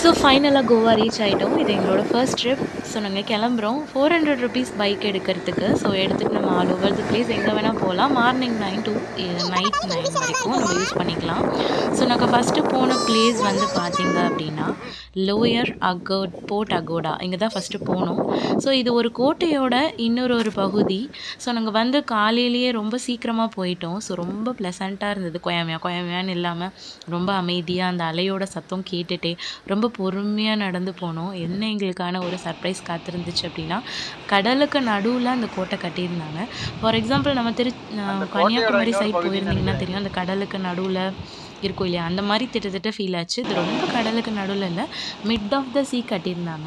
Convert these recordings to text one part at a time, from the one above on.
so ஃபைனலாக Goa reach ஆகிட்டோம் இது எங்களோட ஃபர்ஸ்ட் ட்ரிப் ஸோ நாங்கள் கிளம்புறோம் ஃபோர் ஹண்ட்ரட் ருபீஸ் பைக் எடுக்கிறதுக்கு ஸோ எடுத்துகிட்டு நம்ம ஆல் ஓவர் தி பிளேஸ் எங்கே வேணால் போகலாம் morning nine to night nine வரைக்கும் நம்ம யூஸ் பண்ணிக்கலாம் ஸோ நாங்கள் ஃபஸ்ட்டு போன பிளேஸ் வந்து பார்த்தீங்க அப்படின்னா லோயர் அகோட் போர்ட் அகோடா இங்கே தான் ஃபஸ்ட்டு போனோம் ஸோ இது ஒரு கோட்டையோட இன்னொரு ஒரு பகுதி ஸோ நாங்கள் வந்து காலையிலேயே ரொம்ப சீக்கிரமாக போயிட்டோம் ஸோ ரொம்ப ப்ளசண்ட்டாக இருந்தது கொயமையா கொயமையான்னு இல்லாமல் ரொம்ப அமைதியாக அந்த அலையோட சத்தம் கேட்டுட்டே ரொம்ப பொறுமையாக நடந்து போனோம் என்ன எங்களுக்கான ஒரு சர்ப்ரைஸ் காத்திருந்துச்சு அப்படின்னா கடலுக்கு நடுவில் அந்த கோட்டை கட்டியிருந்தாங்க ஃபார் எக்ஸாம்பிள் நம்ம திரு அஹ் கன்னியாகுமரி சைட் போயிருந்தீங்கன்னா தெரியும் அந்த கடலுக்கு நடுவில் இருக்கும் இல்லையா அந்த மாதிரி திட்டத்தட்ட ஃபீல் ஆச்சு இது ரொம்ப கடலுக்கு நடுவில் இல்லை மிட் ஆஃப் த சீ கட்டியிருந்தாங்க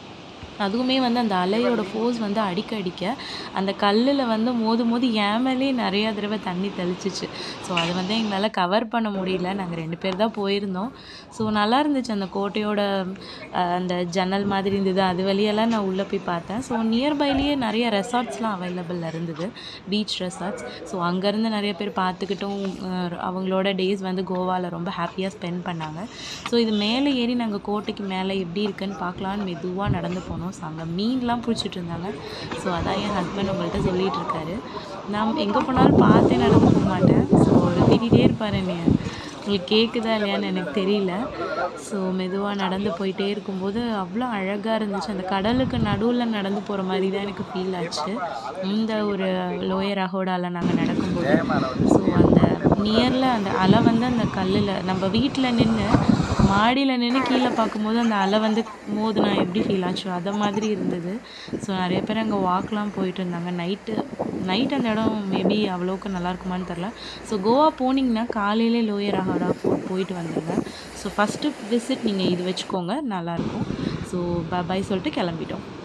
அதுவுமே வந்து அந்த அலையோட ஃபோர்ஸ் வந்து அடிக்க அடிக்க அந்த கல்லில் வந்து மோது மோதி ஏமலே நிறையா தடவை தண்ணி தெளிச்சிச்சு ஸோ அது வந்து எங்களால் கவர் பண்ண முடியல நாங்கள் ரெண்டு பேர் தான் போயிருந்தோம் ஸோ நல்லா இருந்துச்சு அந்த கோட்டையோட அஹ், அந்த ஜன்னல் மாதிரி இருந்தது அது வழியெல்லாம் நான் உள்ளே போய் பார்த்தேன் ஸோ நியர்பைலேயே நிறைய ரெசார்ட்ஸ்லாம் அவைலபிள் இருந்தது பீச் ரெசார்ட்ஸ் ஸோ அங்கேருந்து நிறைய பேர் பார்த்துக்கிட்டும் அஹ், அவங்களோட டேஸ் வந்து கோவாவில் ரொம்ப ஹாப்பியாக ஸ்பெண்ட் பண்ணாங்க ஸோ இது மேலே ஏறி நாங்கள் கோட்டைக்கு மேலே எப்படி இருக்குன்னு பார்க்கலான்னு மெதுவாக நடந்து போனோம் ஸோ அங்கே மீன்லாம் பிடிச்சிட்டு இருந்தாங்க ஸோ அதான் என் ஹஸ்பண்ட் உங்கள்கிட்ட சொல்லிட்டு இருக்காரு நான் எங்கே போனாலும் பார்த்தே நடந்து போக மாட்டேன் ஸோ அவர் திட்டிகிட்டே இருப்பார் என்னைய உங்களுக்கு கேட்குதா இல்லையான்னு எனக்கு தெரியல ஸோ மெதுவாக நடந்து போயிட்டே இருக்கும்போது அவ்வளோ அழகாக இருந்துச்சு அந்த கடலுக்கு நடுவில் நடந்து போகிற மாதிரி தான் எனக்கு ஃபீல் ஆச்சு இந்த ஒரு லோயர் அகோடாவில் நாங்கள் நடக்கும்போது ஸோ அந்த நியரில் அந்த அலை வந்து அந்த கல்லில் நம்ம வீட்டில் நின்று மாடியில் நின்று கீழே பார்க்கும்போது அந்த அலை வந்து மோதுனா எப்படி ஃபீல் ஆச்சோ அதை மாதிரி இருந்தது ஸோ நிறைய பேர் அங்கே வாக்லாம் போயிட்டு இருந்தாங்க நைட்டு நைட் அந்த இடம் மேபி அவ்வளோக்கு நல்லா இருக்குமான்னு தெரில ஸோ கோவா போனீங்கன்னா காலையிலே லோயர் அகோடா ஃபோர்ட் போயிட்டு வந்துடுங்க ஸோ ஃபஸ்ட்டு விசிட் நீங்கள் இது வச்சுக்கோங்க நல்லாயிருக்கும் ஸோ பை சொல்லிட்டு கிளம்பிட்டோம்